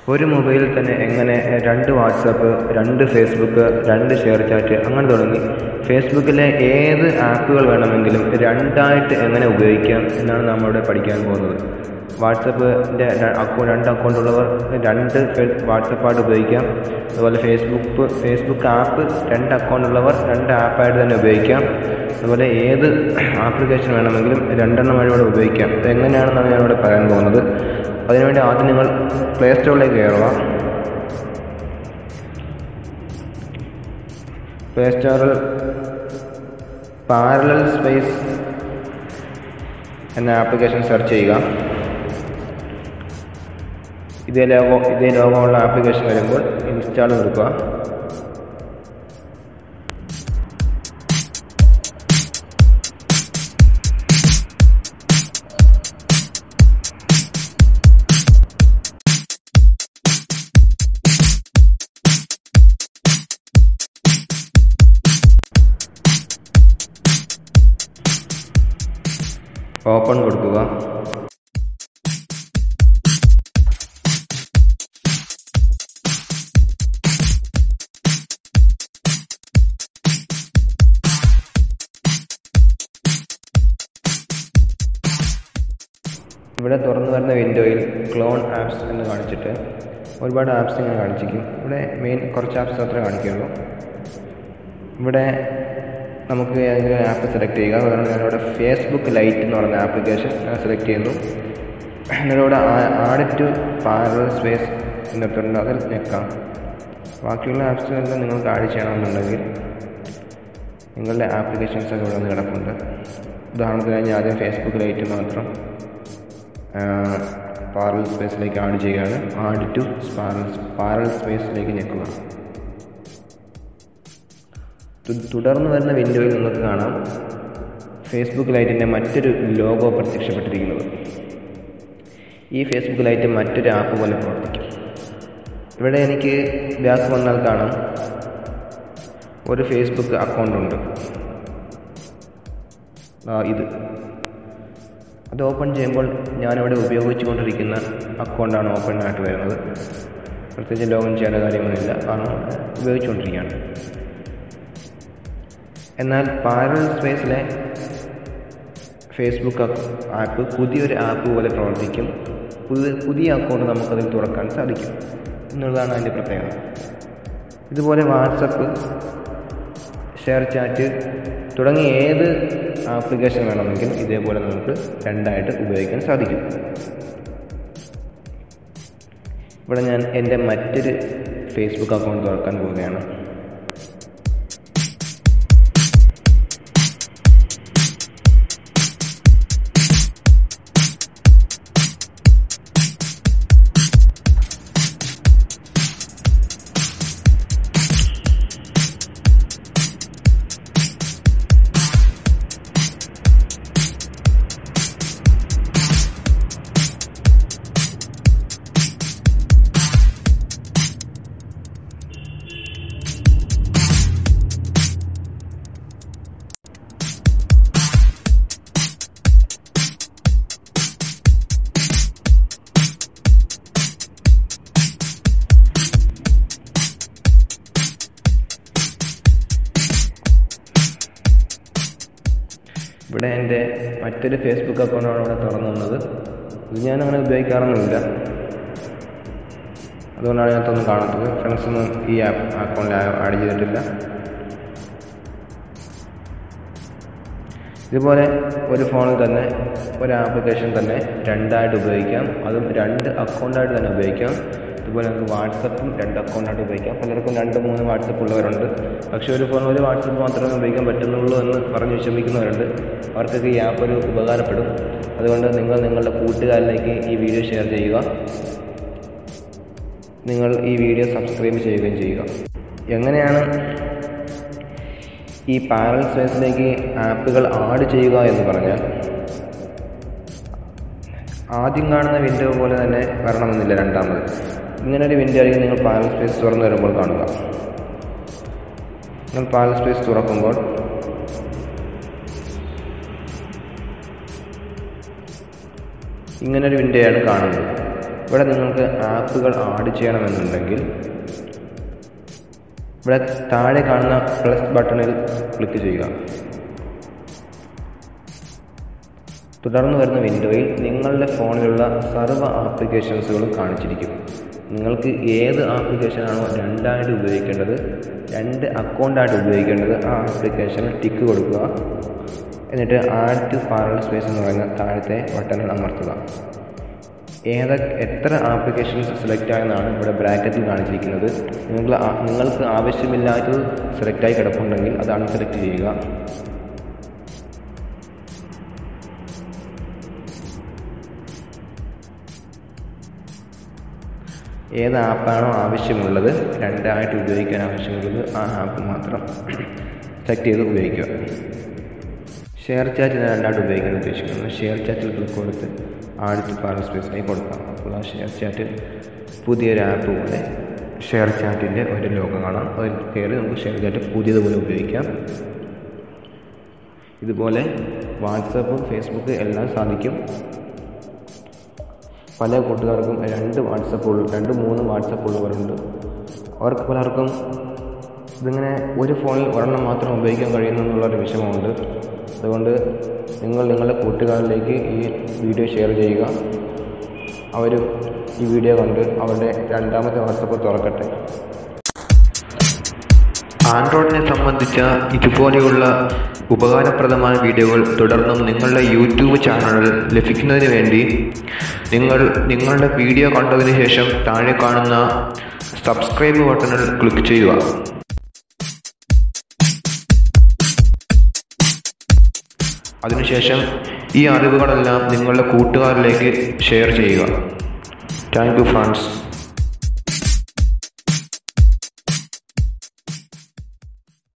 ഒരു മൊബൈലിൽ തന്നെ എങ്ങനെ രണ്ട് വാട്സാപ്പ് രണ്ട് ഫേസ്ബുക്ക് രണ്ട് ഷെയർ ചാറ്റ് അങ്ങനെ തുടങ്ങി ഫേസ്ബുക്കിലെ ഏത് ആപ്പുകൾ വേണമെങ്കിലും രണ്ടായിട്ട് എങ്ങനെ ഉപയോഗിക്കാം എന്നാണ് നമ്മളിവിടെ പഠിക്കാൻ പോകുന്നത് വാട്സപ്പിൻ്റെ അക്കൗണ്ട് രണ്ട് അക്കൗണ്ട് ഉള്ളവർ രണ്ട് വാട്സപ്പായിട്ട് ഉപയോഗിക്കാം അതുപോലെ ഫേസ്ബുക്ക് ഫേസ്ബുക്ക് ആപ്പ് രണ്ട് അക്കൗണ്ട് ഉള്ളവർ രണ്ട് ആപ്പായിട്ട് തന്നെ ഉപയോഗിക്കാം അതുപോലെ ഏത് ആപ്ലിക്കേഷൻ വേണമെങ്കിലും രണ്ടെണ്ണം വഴി ഇവിടെ ഉപയോഗിക്കാം ഇത് എങ്ങനെയാണെന്നാണ് ഞാനിവിടെ പറയാൻ പോകുന്നത് അതിനുവേണ്ടി ആദ്യം നിങ്ങൾ പ്ലേ സ്റ്റോറിലേക്ക് കയറുക പ്ലേ സ്റ്റോറിൽ പാരലൽ സ്പേസ് എന്ന ആപ്ലിക്കേഷൻ സെർച്ച് ചെയ്യുക ഇതേ ലോഗോ ഇതേ ലോഗോയുള്ള ആപ്ലിക്കേഷൻ വരുമ്പോൾ ഇൻസ്റ്റാൾ കൊടുക്കുക ഓപ്പൺ കൊടുക്കുക ഇവിടെ തുറന്നു വരുന്ന വിൻഡോയിൽ ക്ലോൺ ആപ്സ് എന്ന് കാണിച്ചിട്ട് ഒരുപാട് ആപ്സ് ഇങ്ങനെ കാണിച്ചിരിക്കും ഇവിടെ മെയിൻ കുറച്ച് ആപ്സ് മാത്രമേ കാണിക്കുകയുള്ളൂ ഇവിടെ നമുക്ക് ഏതെങ്കിലും ആപ്പ് സെലക്ട് ചെയ്യുക അതുകൊണ്ട് ഞാനിവിടെ ഫേസ്ബുക്ക് ലൈറ്റ് എന്ന് പറയുന്ന ആപ്ലിക്കേഷൻ ഞാൻ സെലക്ട് ചെയ്യുന്നു എന്നിവിടെ ആഡ് ടു പാരൽ സ്പേസ് എന്നിട്ടുണ്ട് അതിൽ ഞെക്കാം ബാക്കിയുള്ള ആപ്സുകളെല്ലാം നിങ്ങൾക്ക് ആഡ് ചെയ്യണമെന്നുണ്ടെങ്കിൽ നിങ്ങളുടെ ആപ്ലിക്കേഷൻസ് ഒക്കെ ഇവിടെ നിന്ന് കിടപ്പുണ്ട് ഉദാഹരണത്തിന് ഞാൻ ആദ്യം ഫേസ്ബുക്ക് ലൈറ്റ് മാത്രം പാരൽ സ്പേസിലേക്ക് ആഡ് ചെയ്യുകയാണ് ആഡ് ടു പാരൽ പാരൽ സ്പേസിലേക്ക് ഞെക്കുക തുടർന്ന് വരുന്ന വിൻഡോയിൽ നിങ്ങൾക്ക് കാണാം ഫേസ്ബുക്ക് ലൈറ്റിൻ്റെ മറ്റൊരു ലോഗോ പ്രത്യക്ഷപ്പെട്ടിരിക്കുന്നത് ഈ ഫേസ്ബുക്ക് ലൈറ്റ് മറ്റൊരു ആപ്പ് പോലെ പ്രവർത്തിക്കും ഇവിടെ എനിക്ക് ബാക്ക് വന്നാൽ കാണാം ഒരു ഫേസ്ബുക്ക് അക്കൗണ്ട് ഉണ്ട് ഇത് അത് ഓപ്പൺ ചെയ്യുമ്പോൾ ഞാനിവിടെ ഉപയോഗിച്ചുകൊണ്ടിരിക്കുന്ന അക്കൗണ്ടാണ് ഓപ്പൺ ആയിട്ട് വരുന്നത് പ്രത്യേകിച്ച് ലോഗിൻ ചെയ്യേണ്ട കാര്യമൊന്നുമില്ല കാരണം ഉപയോഗിച്ചുകൊണ്ടിരിക്കുകയാണ് എന്നാൽ പാരൽ സ്പേസിലെ ഫേസ്ബുക്ക് ആപ്പ് പുതിയൊരു ആപ്പ് പോലെ പ്രവർത്തിക്കും പുതിയ പുതിയ അക്കൗണ്ട് നമുക്കതിൽ തുറക്കാൻ സാധിക്കും എന്നുള്ളതാണ് അതിൻ്റെ പ്രത്യേകത ഇതുപോലെ വാട്സപ്പ് ഷെയർ ചാറ്റ് തുടങ്ങിയ ഏത് ആപ്ലിക്കേഷൻ വേണമെങ്കിലും ഇതേപോലെ നമുക്ക് രണ്ടായിട്ട് ഉപയോഗിക്കാൻ സാധിക്കും ഇവിടെ ഞാൻ എൻ്റെ മറ്റൊരു ഫേസ്ബുക്ക് അക്കൗണ്ട് തുറക്കാൻ പോവുകയാണ് ഇവിടെ എൻ്റെ മറ്റൊരു ഫേസ്ബുക്ക് അക്കൗണ്ടാണ് ഇവിടെ തുറന്നു വന്നത് ഇത് ഞാൻ അങ്ങനെ ഉപയോഗിക്കാറൊന്നുമില്ല അതുകൊണ്ടാണ് ഞാൻ ഒന്നും കാണാത്തത് ഫ്രണ്ട്സൊന്നും ഈ ആപ്പ് അക്കൗണ്ടിൽ ആഡ് ചെയ്തിട്ടില്ല ഇതുപോലെ ഒരു ഫോണിൽ തന്നെ ഒരു ആപ്ലിക്കേഷൻ തന്നെ രണ്ടായിട്ട് ഉപയോഗിക്കാം അതും രണ്ട് അക്കൗണ്ടായിട്ട് തന്നെ ഉപയോഗിക്കാം അതുപോലെ നമുക്ക് വാട്സപ്പും രണ്ട് അക്കൗണ്ടായിട്ട് ഉപയോഗിക്കാം പലർക്കും രണ്ട് മൂന്ന് വാട്സപ്പ് ഉള്ളവരുണ്ട് പക്ഷേ ഒരു ഫോൺ ഒരു വാട്സപ്പ് മാത്രമേ ഉപയോഗിക്കാൻ പറ്റുന്നുള്ളൂ എന്ന് പറഞ്ഞ് വിഷമിക്കുന്നവരുണ്ട് അവർക്കൊക്കെ ഈ ആപ്പ് ഒരു ഉപകാരപ്പെടും അതുകൊണ്ട് നിങ്ങൾ നിങ്ങളുടെ കൂട്ടുകാരിലേക്ക് ഈ വീഡിയോ ഷെയർ ചെയ്യുക നിങ്ങൾ ഈ വീഡിയോ സബ്സ്ക്രൈബ് ചെയ്യുകയും ചെയ്യുക എങ്ങനെയാണ് ഈ പാരൽ സ്പേസിലേക്ക് ആപ്പുകൾ ആഡ് ചെയ്യുക എന്ന് പറഞ്ഞാൽ ആദ്യം കാണുന്ന വിൻഡോ പോലെ തന്നെ വരണമെന്നില്ല രണ്ടാമത് ഇങ്ങനെ ഒരു വിൻഡോ ആയിരിക്കും നിങ്ങൾ പാരൽ സ്പേസ് തുറന്നു വരുമ്പോൾ കാണുക നിങ്ങൾ പാരൽ സ്പേസ് തുറക്കുമ്പോൾ ഇങ്ങനൊരു വിൻഡോയാണ് കാണുന്നത് ഇവിടെ നിങ്ങൾക്ക് ആപ്പുകൾ ആഡ് ചെയ്യണമെന്നുണ്ടെങ്കിൽ ഇവിടെ താഴെ കാണുന്ന പ്ലസ് ബട്ടണിൽ ക്ലിക്ക് ചെയ്യുക തുടർന്ന് വരുന്ന വിൻഡോയിൽ നിങ്ങളുടെ ഫോണിലുള്ള സർവ്വ ആപ്ലിക്കേഷൻസുകളും കാണിച്ചിരിക്കും നിങ്ങൾക്ക് ഏത് ആപ്ലിക്കേഷനാണോ രണ്ടായിട്ട് ഉപയോഗിക്കേണ്ടത് രണ്ട് അക്കൗണ്ടായിട്ട് ഉപയോഗിക്കേണ്ടത് ആ ആപ്ലിക്കേഷനിൽ ടിക്ക് കൊടുക്കുക എന്നിട്ട് ആഡ് ടു പാരൽ സ്പേസ് എന്ന് പറയുന്ന താഴത്തെ ബട്ടണിൽ അമർത്തുക ഏത എത്ര ആപ്ലിക്കേഷൻസ് സെലക്ട് ആയെന്നാണ് ഇവിടെ ബ്രാക്കറ്റിൽ കാണിച്ചിരിക്കുന്നത് നിങ്ങൾ നിങ്ങൾക്ക് ആവശ്യമില്ലാത്തത് സെലക്റ്റായി കിടപ്പുണ്ടെങ്കിൽ അത് അൺസെലക്ട് ചെയ്യുക ഏത് ആപ്പാണോ ആവശ്യമുള്ളത് രണ്ടായിട്ട് ഉപയോഗിക്കാൻ ആവശ്യമുള്ളത് ആ ആപ്പ് മാത്രം സെലക്ട് ചെയ്ത് ഉപയോഗിക്കുക ഷെയർ ചാറ്റ് ഞാൻ രണ്ടായിട്ട് ഉപയോഗിക്കാൻ ഉദ്ദേശിക്കുന്നത് ഷെയർ ചാറ്റിൽ ക്ലിക്ക് കൊടുത്ത് ആദ്യത്തെ പാരൽ സ്പേസിലേക്ക് കൊടുക്കാം അപ്പോൾ ആ ഷെയർ ചാറ്റ് പുതിയൊരു ആപ്പ് പോലെ ഷെയർ ചാറ്റിൻ്റെ ഒരു ലോഗോ കാണാം അതിൽ കയറി നമുക്ക് ഷെയർ ചാറ്റ് പുതിയതുപോലെ ഉപയോഗിക്കാം ഇതുപോലെ വാട്സപ്പ് ഫേസ്ബുക്ക് എല്ലാം സാധിക്കും പല കൂട്ടുകാർക്കും രണ്ട് വാട്സപ്പ് ഉള്ള രണ്ട് മൂന്ന് വാട്സപ്പ് ഉള്ളവരുണ്ട് അവർക്ക് പലർക്കും ഇതിങ്ങനെ ഒരു ഫോണിൽ ഒരെണ്ണം മാത്രം ഉപയോഗിക്കാൻ കഴിയുന്നു എന്നുള്ളൊരു വിഷമമുണ്ട് അതുകൊണ്ട് നിങ്ങൾ നിങ്ങളുടെ കൂട്ടുകാരിലേക്ക് ഈ വീഡിയോ ഷെയർ ചെയ്യുക അവർ ഈ വീഡിയോ കണ്ട് അവരുടെ രണ്ടാമത്തെ വാട്സപ്പ് തുറക്കട്ടെ ആൻഡ്രോയിഡിനെ സംബന്ധിച്ച ഇതുപോലെയുള്ള ഉപകാരപ്രദമായ വീഡിയോകൾ തുടർന്നും നിങ്ങളുടെ യൂട്യൂബ് ചാനലിൽ ലഭിക്കുന്നതിന് വേണ്ടി നിങ്ങൾ നിങ്ങളുടെ വീഡിയോ കണ്ടതിന് ശേഷം താഴെ കാണുന്ന സബ്സ്ക്രൈബ് ബട്ടണിൽ ക്ലിക്ക് ചെയ്യുക അതിനുശേഷം ഈ അറിവുകളെല്ലാം നിങ്ങളുടെ കൂട്ടുകാരിലേക്ക് ഷെയർ ചെയ്യുക താങ്ക് യു ഫ്രണ്ട്സ്